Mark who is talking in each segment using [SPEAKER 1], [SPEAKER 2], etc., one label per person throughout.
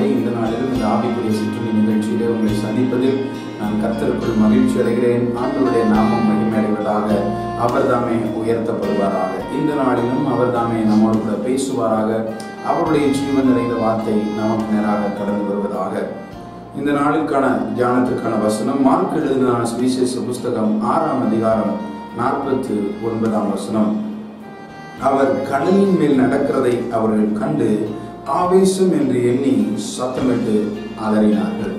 [SPEAKER 1] பிரியமானவர்களே இந்த நாளிலும் இந்த ஆவிக்குரிய சிற்றுண்டி நிகழ்ச்சியிலே உங்களை சந்திப்பதில் நான் கர்த்தருக்குள் மகிழ்ச்சி அடைகிறேன் ஆண்டவருடைய நாமம் மகிமை அடைவதாக அவர்தாமே உயர்த்தப்படுவாராக இந்த நாளிலும் அவர்தாமே நம்மோடு கூட பேசுவாராக அவருடைய ஜீவன் நிறைந்த வார்த்தை நமக்கு நேராக கடந்து வருவதாக இந்த நாளுக்கான தியானத்துக்கான வசனம் மார்க் எழுதின சுவிசேஷ புஸ்தகம் ஆறாம் அதிகாரம் நாற்பத்தி ஒன்பதாம் வசனம் அவர் கடலின் மேல் நடக்கிறதை அவர்கள் கண்டு ஆவேசம் என்று எண்ணி சத்தமிட்டு அலறினார்கள்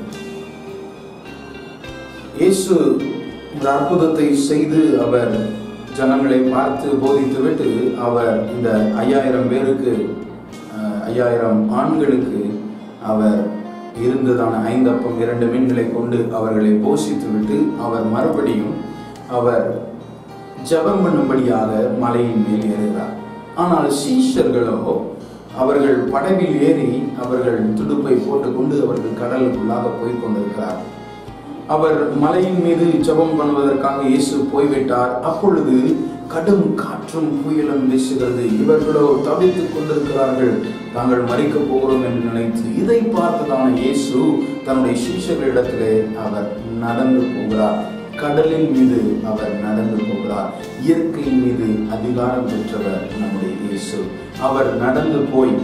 [SPEAKER 1] இயேசு இந்த அற்புதத்தை செய்து அவர் ஜனங்களை பார்த்து போதித்துவிட்டு அவர் இந்த ஐயாயிரம் பேருக்கு அஹ், ஐயாயிரம் ஆண்களுக்கு அவர் இருந்ததான ஐந்தப்பம் இரண்டு மீன்களை கொண்டு அவர்களை போஷித்துவிட்டு அவர் மறுபடியும் அவர் ஜெபம் பண்ணும்படியாக மலையின் மேல் ஏறுகிறார் ஆனால் சீஷர்களோ அவர்கள் படவில் ஏறி அவர்கள் துடுப்பை போட்டுக்கொண்டு அவர்கள் கடலுக்குள்ளாக போய் கொண்டிருக்கிறார் அவர் மலையின் மீது ஜெபம் பண்ணுவதற்காக இயேசு போய்விட்டார் அப்பொழுது கடும் காற்றும் புயலும் வீசுகிறது இவர்களோ தவித்துக் கொண்டிருக்கிறார்கள் தாங்கள் மறிக்கப் போகிறோம் என்று நினைத்து இதை பார்த்ததான இயேசு தன்னுடைய சீஷர்களிடத்திலே அவர் நடந்து போகிறார் கடலின் மீது அவர் நடந்து போகிறார் இயற்கையின் மீது அதிகாரம் பெற்றவர் நம்முடைய இயேசு அவர் நடந்து போய்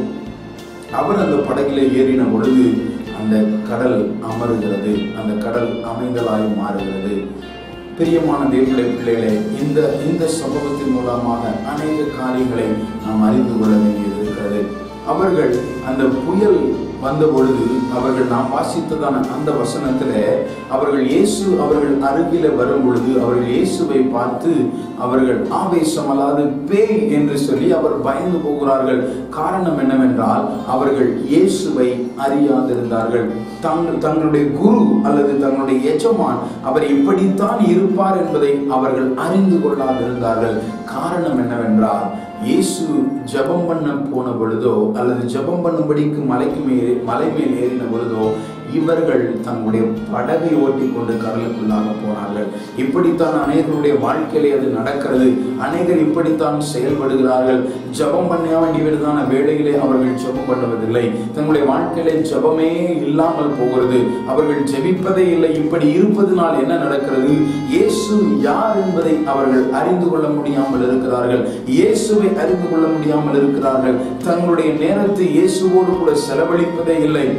[SPEAKER 1] அவர் அந்த படகிலே ஏறின பொழுது அந்த கடல் அமருகிறது அந்த கடல் அமைதலாய் மாறுகிறது பிரியமான தேவனுடைய பிள்ளைகளே இந்த இந்த சம்பவத்தின் மூலமாக அநேக காரியங்களை நாம் அறிந்து கொள்ள வேண்டியது இருக்கிறது அவர்கள் அந்த புயல் வந்த பொழுது அவர்கள் நாம் வாசித்ததான அந்த வசனத்திலே அவர்கள் இயேசு அவர்கள் அருகில வரும் பொழுது அவர்கள் இயேசுவை பார்த்து அவர்கள் ஆவேசம் அல்லாது பேய் என்று சொல்லி அவர் பயந்து போகிறார்கள் காரணம் என்னவென்றால் அவர்கள் இயேசுவை அறியாதிருந்தார்கள் தங்கள் தங்களுடைய குரு அல்லது தங்களுடைய எஜமான் அவர் இப்படித்தான் இருப்பார் என்பதை அவர்கள் அறிந்து கொள்ளாதிருந்தார்கள் காரணம் என்னவென்றால் இயேசு ஜெபம் பண்ண போன பொழுதோ அல்லது ஜெபம் பண்ணும்படிக்கு மலைக்கு மேல் மலை மேல் ஏறின பொழுதோ இவர்கள் தங்களுடைய படகை ஓட்டி கொண்டு கடலுக்குள்ளாக போனார்கள் இப்படித்தான் அநேகருடைய வாழ்க்கையிலே அது நடக்கிறது அநேகர் இப்படித்தான் செயல்படுகிறார்கள் ஜெபம் பண்ண வேண்டியதான வேளையிலே அவர்கள் ஜெபம் பண்ணுவதில்லை தங்களுடைய வாழ்க்கையிலே ஜெபமே இல்லாமல் போகிறது அவர்கள் ஜெபிப்பதே இல்லை இப்படி இருப்பதனால் என்ன நடக்கிறது இயேசு யார் என்பதை அவர்கள் அறிந்து கொள்ள முடியாமல் இருக்கிறார்கள் இயேசுவை அறிந்து கொள்ள முடியாமல் இருக்கிறார்கள் தங்களுடைய நேரத்தை இயேசுவோடு கூட செலவழிப்பதே இல்லை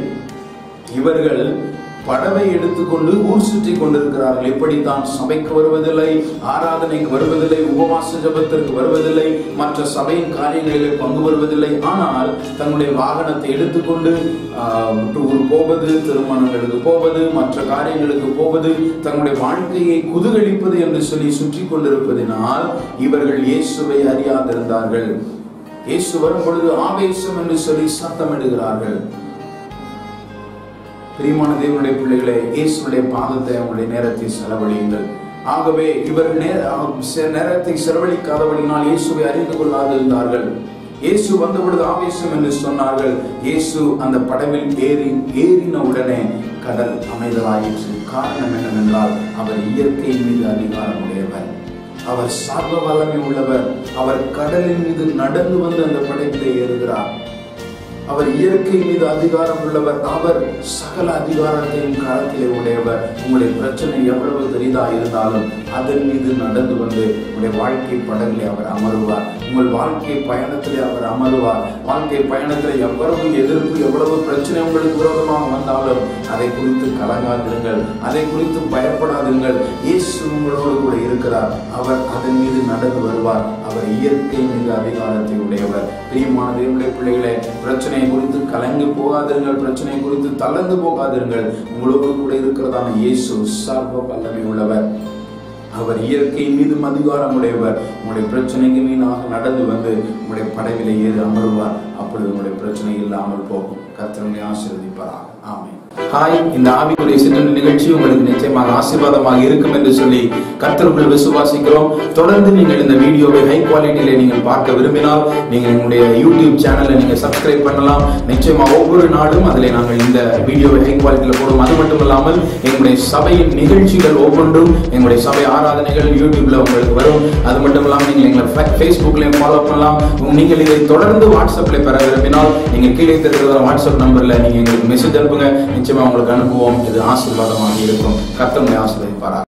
[SPEAKER 1] இவர்கள் படவை எடுத்துக்கொண்டு ஊர் சுற்றி கொண்டிருக்கிறார்கள் இப்படித்தான் சபைக்கு வருவதில்லை ஆராதனைக்கு வருவதில்லை உபவாச ஜபத்திற்கு வருவதில்லை மற்ற சபையின் காரியங்களிலே பங்கு வருவதில்லை ஆனால் தங்களுடைய வாகனத்தை எடுத்துக்கொண்டு ஆஹ், டூர் போவது திருமணங்களுக்கு போவது மற்ற காரியங்களுக்கு போவது தங்களுடைய வாழ்க்கையை குதூகலிப்பது என்று சொல்லி சுற்றி கொண்டிருப்பதினால் இவர்கள் இயேசுவை அறியாதிருந்தார்கள் இயேசு வரும் பொழுது ஆவேசம் என்று சொல்லி சத்தமிடுகிறார்கள் பிரியமான தேவனுடைய பிள்ளைகளே இயேசுடைய பாதத்தை அவங்களுடைய நேரத்தை செலவழியுங்கள் ஆகவே இவர் நே- அஹ் செ- நேரத்தை செலவழிக்காதபடினால் இயேசுவை அறிந்து கொள்ளாதிருந்தார்கள் இயேசு வந்த பொழுது ஆவேசம் என்று சொன்னார்கள் இயேசு அந்த படவில் ஏறி ஏறின உடனே கடல் அமைதலாயிற்று காரணம் என்னவென்றால் அவர் இயற்கை மீது அதிகாரம் உடையவர் அவர் சர்வ வல்லமை உள்ளவர் அவர் கடலின் மீது நடந்து வந்து அந்த படைப்பிலே ஏறுகிறார் அவர் இயற்கை மீது அதிகாரம் உள்ளவர் அவர் சகல அதிகாரத்தையும் கரத்திலே உடையவர் உங்களுடைய பிரச்சனை எவ்வளவு பெரிதா இருந்தாலும் அதன் மீது நடந்து வந்து உங்களுடைய வாழ்க்கை படகிலே அவர் அமருவார் உங்கள் வாழ்க்கை பயணத்திலே அவர் அமருவார் வாழ்க்கை பயணத்தில் எவ்வளவு எதிர்ப்பு எவ்வளவு பிரச்சனை உங்களுக்கு விரோதமாக வந்தாலும் அதை குறித்து கலங்காதிருங்கள் அதை குறித்து பயப்படாதிருங்கள் இயேசு உங்களோடு கூட இருக்கிறார் அவர் அதன் மீது நடந்து வருவார் அவர் இயற்கை மீது அதிகாரத்தை உடையவர் பிரியமான தேவனுடைய பிள்ளைகளே பிரச்சனை குறித்து கலங்கி போகாதிருங்கள் பிரச்சனை குறித்து தளர்ந்து போகாதிருங்கள் உங்களோடு கூட இருக்கிறதான இயேசு சர்வ வல்லமை உள்ளவர் அவர் இயற்கை மீது அதிகாரம் உடையவர் உங்களுடைய பிரச்சனைக்கு மீனாக நடந்து வந்து உங்களுடைய படவிலே ஏறி அமருவார் அப்பொழுது உங்களுடைய பிரச்சனை இல்லாமல் போகும் கர்த்தனை ஆசீர்வதிப்பாராக ஆமென் ஹாய் இந்த ஆவிக்குரிய சிற்றல் நிகழ்ச்சி உங்களுக்கு நிச்சயமாக ஆசீர்வாதமாக இருக்கும் என்று சொல்லி கர்த்தருக்குள் விசுவாசிக்கிறோம் தொடர்ந்து நீங்கள் இந்த வீடியோவை ஹை குவாலிட்டியில நீங்கள் பார்க்க விரும்பினால் நீங்கள் எங்களுடைய யூடியூப் சேனலை நீங்க சப்ஸ்கிரைப் பண்ணலாம் நிச்சயமா ஒவ்வொரு நாளும் அதில் நாங்கள் இந்த வீடியோவை ஹை குவாலிட்டியில போடுவோம் அது மட்டும் இல்லாமல் எங்களுடைய சபையின் நிகழ்ச்சிகள் ஒவ்வொன்றும் எங்களுடைய சபை ஆராதனைகள் யூடியூப்ல உங்களுக்கு வரும் அது மட்டும் இல்லாமல் நீங்கள் எங்களை ஃபேஸ்புக்லயும் ஃபாலோ பண்ணலாம் நீங்கள் இதை தொடர்ந்து வாட்ஸ்அப்ல பெற விரும்பினால் நீங்க கீழே இருக்கிற வாட்ஸ்அப் வாட்ஸ்அப் நம்பர்ல நீங்க எங்களுக்கு மெசேஜ் அனுப்புங்க நிச்சயமா உங்களுக்கு அனுப்புவோம் இது ஆசீர்வாதமாக இருக்கும் கர்த்தனை ஆசீர்வதிப்பாரா